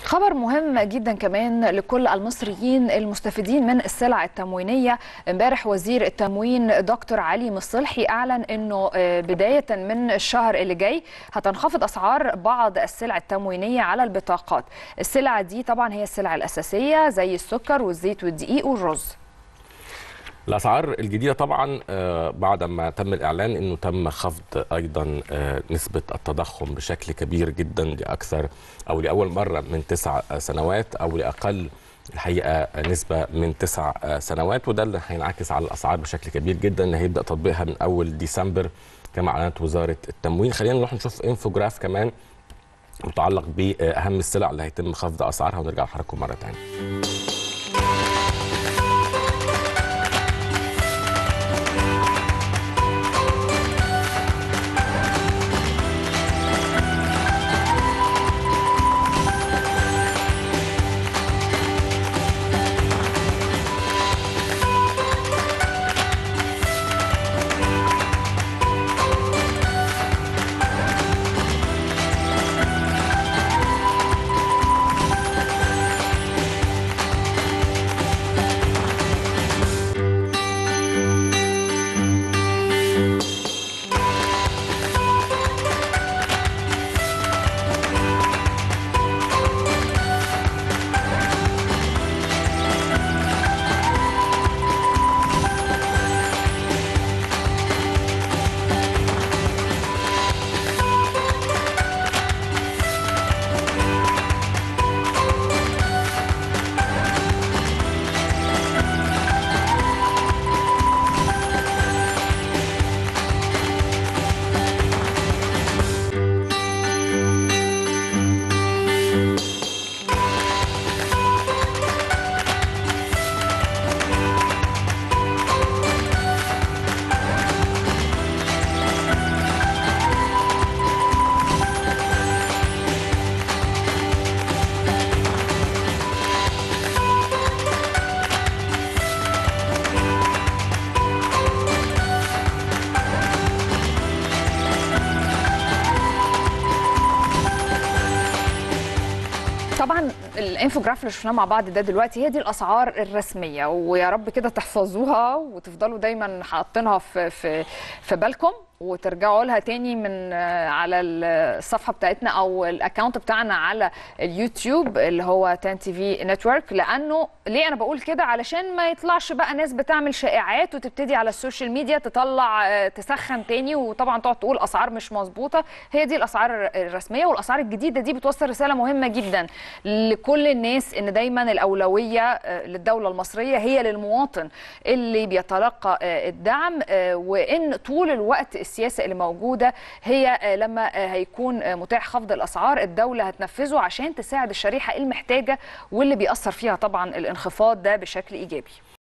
خبر مهم جدا كمان لكل المصريين المستفيدين من السلع التموينيه امبارح وزير التموين دكتور علي مصلحي اعلن انه بدايه من الشهر اللي جاي هتنخفض اسعار بعض السلع التموينيه على البطاقات السلع دي طبعا هي السلع الاساسيه زي السكر والزيت والدقيق والرز الاسعار الجديده طبعا بعد ما تم الاعلان انه تم خفض ايضا نسبه التضخم بشكل كبير جدا لاكثر او لاول مره من تسع سنوات او لاقل الحقيقه نسبه من تسع سنوات وده اللي هينعكس على الاسعار بشكل كبير جدا اللي هيبدا تطبيقها من اول ديسمبر كما اعلنت وزاره التموين خلينا نروح نشوف انفوجراف كمان متعلق باهم السلع اللي هيتم خفض اسعارها ونرجع لحضراتكم مره ثانيه طبعا الانفوجراف اللي شفناه مع بعض ده دلوقتي هي دي الاسعار الرسميه ويا رب كده تحفظوها وتفضلوا دايما حاطينها في في في بالكم وترجعوا لها تاني من على الصفحه بتاعتنا او الاكونت بتاعنا على اليوتيوب اللي هو تان تي في نتورك لانه ليه انا بقول كده علشان ما يطلعش بقى ناس بتعمل شائعات وتبتدي على السوشيال ميديا تطلع تسخن تاني وطبعا تقعد تقول اسعار مش مظبوطه هي دي الاسعار الرسميه والاسعار الجديده دي بتوصل رساله مهمه جدا لكل الناس ان دايما الاولويه للدوله المصريه هي للمواطن اللي بيتلقى الدعم وان طول الوقت السياسه اللي موجوده هي لما هيكون متاح خفض الاسعار الدوله هتنفذه عشان تساعد الشريحه المحتاجه واللي بيأثر فيها طبعا الانخفاض ده بشكل ايجابي